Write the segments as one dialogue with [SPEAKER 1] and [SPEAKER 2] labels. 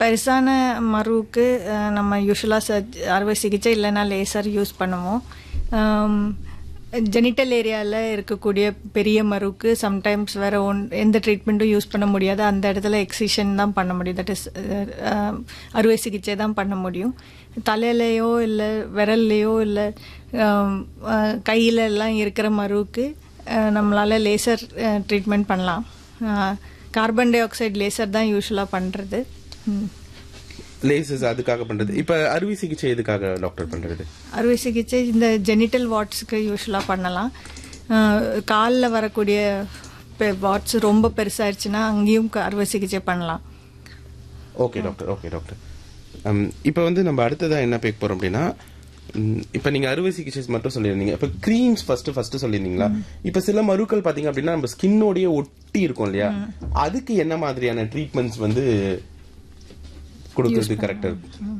[SPEAKER 1] பெருசான மருவுக்கு அஹ், நம்ம யூஸ்வலாக சர்ஜ் அறுவை சிகிச்சை இல்லைன்னா லேசர் யூஸ் பண்ணுவோம் ஜெனிட்டல் ஏரியாவில் இருக்கக்கூடிய பெரிய மருவுக்கு சம்டைம்ஸ் வேற ஒன் எந்த ட்ரீட்மெண்ட்டும் யூஸ் பண்ண முடியாது அந்த இடத்துல எக்ஸிஷன் தான் பண்ண முடியும் தட் இஸ் அறுவை சிகிச்சை தான் பண்ண முடியும் தலையிலையோ இல்லை விரல்லையோ இல்லை கையில எல்லாம் இருக்கிற மருவுக்கு அஹ், நம்மளால லேசர் ட்ரீட்மெண்ட் பண்ணலாம் கார்பன் டை ஆக்சைடு லேசர் தான் யூஸ்வலாக பண்ணுறது
[SPEAKER 2] லேசஸ் அதுக்காக பண்றது இப்ப அறுவை சிகிச்சை எதுக்காக டாக்டர் பண்றது
[SPEAKER 1] அறுவை சிகிச்சை இந்த ஜெனிட்டல் வாட்ஸ்க்கு யூஸ்வலாக பண்ணலாம் காலில் வரக்கூடிய வாட்ஸ் ரொம்ப பெருசாயிருச்சுன்னா அங்கேயும் க- அறுவை சிகிச்சை பண்ணலாம்
[SPEAKER 2] ஓகே டாக்டர் ஓகே டாக்டர் இப்போ வந்து நம்ம அடுத்ததா என்ன பேக்க போறோம் அப்படின்னா ம், இப்ப நீங்க அறுவை சிகிச்சை மட்டும் சொல்லியிருந்தீங்க இப்ப க்ரீம்ஸ் ஃபர்ஸ்ட் ஃபர்ஸ்ட் சொல்லியிருந்தீங்களா இப்ப சில மருக்கள் பாத்தீங்க அப்படின்னா நம்ம ஸ்கின்னோடய ஒட்டி இருக்கும் இல்லையா அதுக்கு என்ன மாதிரியான ட்ரீட்மெண்ட்ஸ் வந்து கொடுக்கறது கரெக்டா இருக்கும்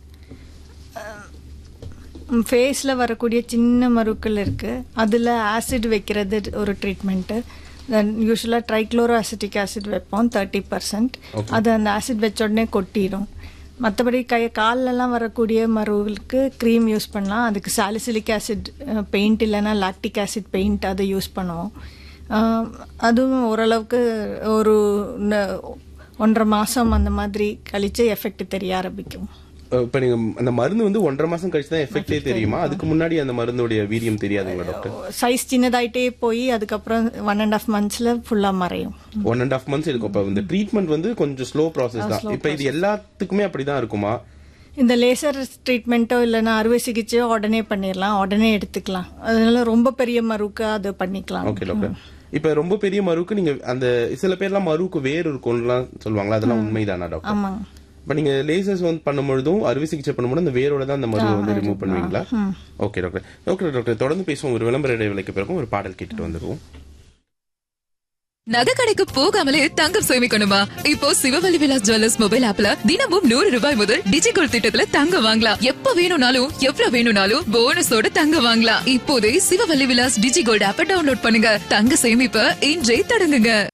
[SPEAKER 1] ஃபேஸில் வரக்கூடிய சின்ன மருக்கள் இருக்குது அதில் ஆசிட் வைக்கிறது ஒரு ட்ரீட்மெண்ட்டு தென் யூஸ்வலாக ட்ரைக்ளோரோ அசிட்டிக் ஆசிட் வைப்போம் தேர்ட்டி பர்சன்ட் அது அந்த ஆசிட் வச்ச உடனே கொட்டிடும் மற்றபடி கை கால்லலாம் வரக்கூடிய மருவுகளுக்கு க்ரீம் யூஸ் பண்ணலாம் அதுக்கு சாலிசிலிக் ஆசிட் பெயிண்ட் இல்லைன்னா லாக்டிக் ஆசிட் பெயிண்ட் அதை யூஸ் பண்ணுவோம் அஹ், அதுவும் ஓரளவுக்கு ஒரு ந- ஒன்றரை மாதம் அந்த மாதிரி கழிச்சு எஃபெக்ட் தெரிய ஆரம்பிக்கும்
[SPEAKER 2] இப்ப நீங்க அந்த மருந்து வந்து ஒன்றரை மாசம் கழிச்சு தான் எஃபெக்டே தெரியுமா அதுக்கு முன்னாடி அந்த மருந்துடைய வீரியம் தெரியாதுங்களா டாக்டர்
[SPEAKER 1] சைஸ் சின்னதாயிட்டே போய் அதுக்கப்புறம் ஒன் அண்ட் ஆஃப் மந்த்ஸ்ல ஃபுல்லா மறையும்
[SPEAKER 2] ஒன் அண்ட் ஆஃப் மந்த்ஸ் இருக்கும் இப்ப இந்த ட்ரீட்மெண்ட் வந்து கொஞ்சம் ஸ்லோ ப்ராசஸ் தான் இப்ப இது எல்லாத்துக்குமே அப்படிதான் இருக்குமா
[SPEAKER 1] இந்த லேசர் ட்ரீட்மெண்ட்டோ இல்லைன்னா அறுவை சிகிச்சையோ உடனே பண்ணிடலாம் உடனே எடுத்துக்கலாம் அதனால ரொம்ப பெரிய மறுக்கு அது பண்ணிக்கலாம்
[SPEAKER 2] ஓகே டாக்டர் இப்ப ரொம்ப பெரிய மருவுக்கு நீங்க அந்த சில பேர்லாம் மருவுக்கு வேர் இருக்கும்லாம் சொல்லுவாங்களா அதெல்லாம் உண்மைதானா டாக்டர்
[SPEAKER 1] ஆமாங்க
[SPEAKER 2] இப்ப நீங்க லேசர்ஸ் வந்து பண்ணும்பொழுதும் அறுவை சிகிச்சை பண்ணும்போது அந்த வேரோட தான் அந்த மருவை வந்து ரிமூவ் பண்ணுவீங்களா ஓகே டாக்டர் ஓகே டாக்டர் தொடர்ந்து பேசுவோம் ஒரு விளம்பர இடைவேளைக்கு பிறகு ஒரு பாடல் கேட்டுட்டு வந்துருவோம்
[SPEAKER 3] நகை கடைக்கு போகாமலே தங்கம் சேமிக்கணுமா இப்போ சிவவழி விலாஸ் ஜுவல்லர்ஸ் மொபைல் ஆப்ல தினமும் நூறு ரூபாய் முதல் டிஜிகோல் திட்டத்துல தங்கம் வாங்கலாம் எப்ப வேணும்னாலும் எவ்வளவு வேணும்னாலும் போனஸோட தங்கம் வாங்கலாம் இப்போதே சிவவழி விலாஸ் டிஜிகோல்ட் ஆப்ப டவுன்லோட் பண்ணுங்க தங்க சேமிப்ப இன்றே தொடங்குங்க